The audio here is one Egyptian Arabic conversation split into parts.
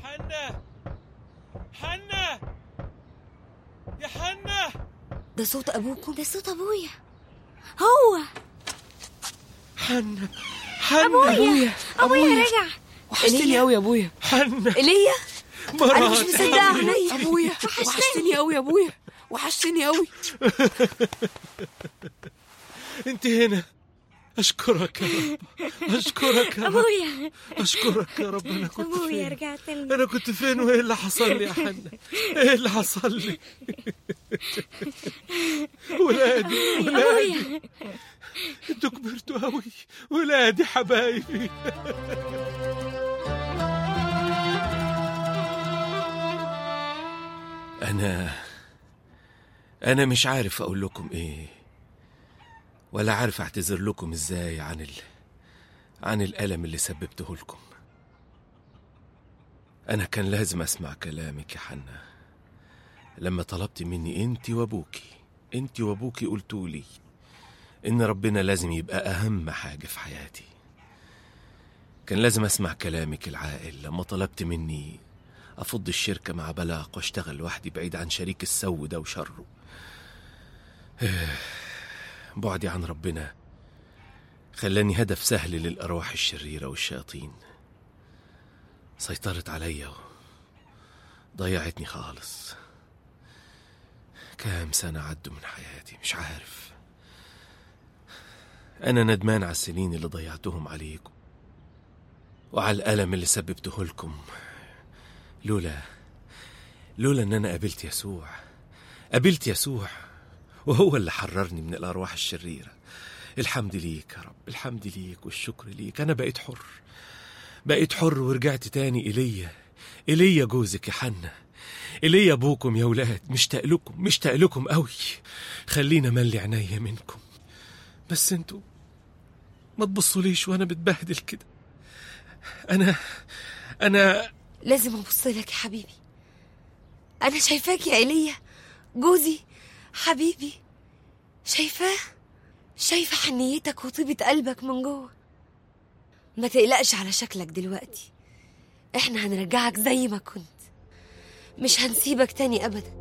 حنة حنة يا حنة ده صوت ابوكم ده صوت ابويا هو حنة حنة ابويا ابويا رجع وحشتني قوي يا ابويا حنة ايليا مرات انا مش مصدقه عينيا ابويا وحشتني قوي يا ابويا وحشتني قوي انت هنا اشكرك يا رب اشكرك يا رب ابويا اشكرك يا رب انا كنت ابويا فين رجعت لي انا كنت فين وايه اللي حصل لي يا حنة ايه اللي حصل لي ولادي ولادي ابويا انتوا كبرتوا قوي ولادي حبايبي انا انا مش عارف اقول لكم ايه ولا عارف اعتذر لكم ازاي عن ال... عن الالم اللي سببته لكم انا كان لازم اسمع كلامك يا حنا لما طلبت مني انت وابوكي انت وابوكي قلتولي ان ربنا لازم يبقى اهم حاجه في حياتي كان لازم اسمع كلامك العاقل لما طلبت مني افض الشركه مع بلاق واشتغل لوحدي بعيد عن شريك السو ده وشره بعدي عن ربنا خلاني هدف سهل للارواح الشريره والشياطين سيطرت عليا ضيعتني خالص كام سنة عدوا من حياتي مش عارف أنا ندمان على السنين اللي ضيعتهم عليكم وعلى الألم اللي سببته لكم لولا لولا إن أنا قابلت يسوع قابلت يسوع وهو اللي حررني من الأرواح الشريرة الحمد ليك يا رب الحمد ليك والشكر ليك أنا بقيت حر بقيت حر ورجعت تاني إليا إليا جوزك يا حنة إليا أبوكم يا ولاد مشتاق لكم مشتاق لكم قوي خلينا ملي عينيا منكم بس انتوا ما تبصوليش وانا بتبهدل كده انا انا لازم ابص لك يا حبيبي انا شايفاك يا ايليا جوزي حبيبي شايفاه شايفه حنيتك وطيبه قلبك من جوه ما تقلقش على شكلك دلوقتي احنا هنرجعك زي ما كنت مش هنسيبك تاني ابدا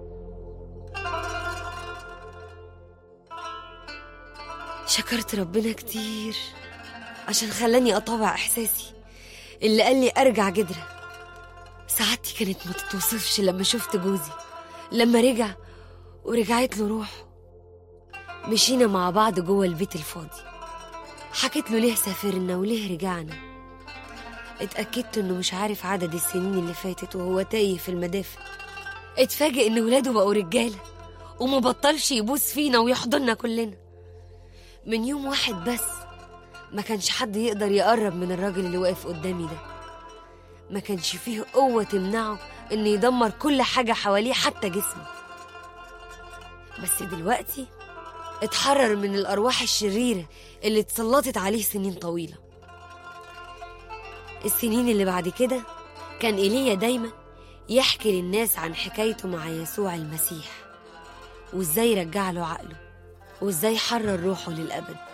شكرت ربنا كتير عشان خلاني اطوع احساسي اللي قال لي ارجع جدرة سعادتي كانت ما تتوصفش لما شفت جوزي لما رجع ورجعت له روحه مشينا مع بعض جوه البيت الفاضي حكيت له ليه سافرنا وليه رجعنا اتأكدت انه مش عارف عدد السنين اللي فاتت وهو تايه في المدافع اتفاجئ ان ولاده بقوا رجالة وما بطلش يبوس فينا ويحضننا كلنا من يوم واحد بس ما كانش حد يقدر يقرب من الراجل اللي واقف قدامي ده ما كانش فيه قوة تمنعه إنه يدمر كل حاجة حواليه حتى جسمه بس دلوقتي اتحرر من الأرواح الشريرة اللي اتسلطت عليه سنين طويلة السنين اللي بعد كده كان إيليا دايما يحكي للناس عن حكايته مع يسوع المسيح وإزاي رجع له عقله وإزاي حرر روحه للأبد